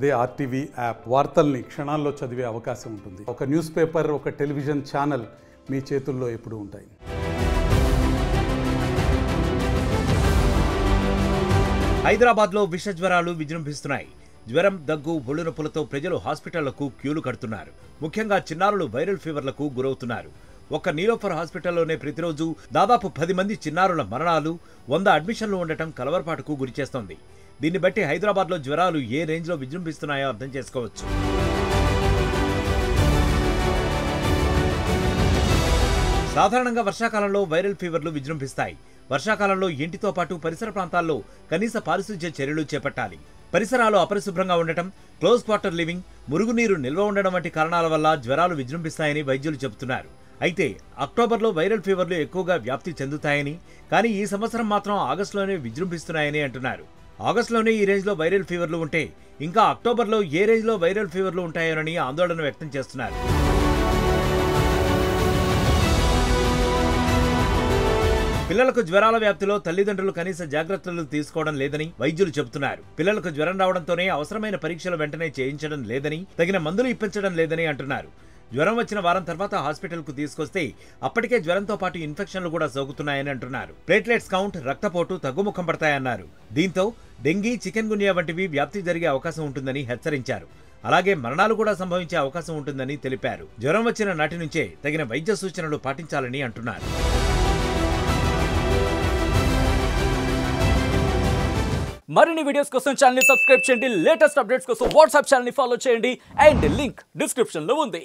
అదే RTV app వార్తల్ని క్షణాల్లో చదివే అవకాశం ఉంటుంది ఒక న్యూస్ పేపర్ ఒక టెలివిజన్ ఛానల్ మీ చేతుల్లో ఎప్పుడూ ఉంటాయి హైదరాబాద్లో విష జ్వరాలు విజృంభిస్తున్నాయి జ్వరం దగ్గు ఒళ్ళు నొప్పులతో ప్రజలు హాస్పిటళ్లకు క్యూలు కడుతున్నారు ముఖ్యంగా చిన్నారులు వైరల్ ఫీవర్లకు గురవుతున్నారు ఒక్క నీలోఫర్ హాస్పిటల్లోనే ప్రతిరోజు దాదాపు పది మంది చిన్నారుల మరణాలు వంద అడ్మిషన్లు ఉండటం కలవరపాటుకు గురిచేస్తోంది దీన్ని బట్టి హైదరాబాద్లో జ్వరాలు ఏ రేంజ్లో విజృంభిస్తున్నాయో అర్థం చేసుకోవచ్చు సాధారణంగా వర్షాకాలంలో వైరల్ ఫీవర్లు విజృంభిస్తాయి వర్షాకాలంలో ఇంటితో పాటు పరిసర ప్రాంతాల్లో కనీస పారిశుధ్య చర్యలు చేపట్టాలి పరిసరాలు అపరిశుభ్రంగా ఉండటం క్లోజ్ క్వార్టర్ లివింగ్ మురుగునీరు నిల్వ ఉండడం వంటి కారణాల వల్ల జ్వరాలు విజృంభిస్తాయని వైద్యులు చెబుతున్నారు అయితే అక్టోబర్లో వైరల్ ఫీవర్లు ఎక్కువగా వ్యాప్తి చెందుతాయని కానీ ఈ సంవత్సరం మాత్రం ఆగస్టులోనే విజృంభిస్తున్నాయని అంటున్నారు ఆగస్టులోనే ఈ రేంజ్లో వైరల్ ఫీవర్లు ఉంటే ఇంకా అక్టోబర్లో ఏ రేంజ్లో వైరల్ ఫీవర్లు ఉంటాయోనని ఆందోళన వ్యక్తం చేస్తున్నారు పిల్లలకు జ్వరాల వ్యాప్తిలో తల్లిదండ్రులు కనీస జాగ్రత్తలు తీసుకోవడం లేదని వైద్యులు చెబుతున్నారు పిల్లలకు జ్వరం రావడంతోనే అవసరమైన పరీక్షలు వెంటనే చేయించడం లేదని తగిన మందులు ఇప్పించడం లేదని అంటున్నారు జ్వరం వచ్చిన వారం తర్వాత హాస్పిటల్ కు తీసుకొస్తే అప్పటికే జ్వరంతో పాటు ఇన్ఫెక్షన్లు కూడా సోకుతున్నాయని అంటున్నారు ప్లేట్లెట్స్ కౌంట్ రక్తపోటు తగ్గుముఖం పడతాయన్నారు దీంతో డెంగీ చికెన్ గున్యా వంటివి వ్యాప్తి జరిగే అవకాశం ఉంటుందని హెచ్చరించారు అలాగే మరణాలు కూడా సంభవించే అవకాశం ఉంటుందని తెలిపారు జ్వరం వచ్చిన నాటి నుంచే తగిన వైద్య సూచనలు పాటించాలని అంటున్నారు మరిన్ని వీడియోస్ కోసం ఛానల్ సబ్స్క్రైబ్ చేయండి లేటెస్ట్ అప్డేట్స్ కోసం వాట్సాప్ ఛానల్ ఫాలో చేయండి అండ్ లింక్ డిస్క్రిప్షన్ లో ఉంది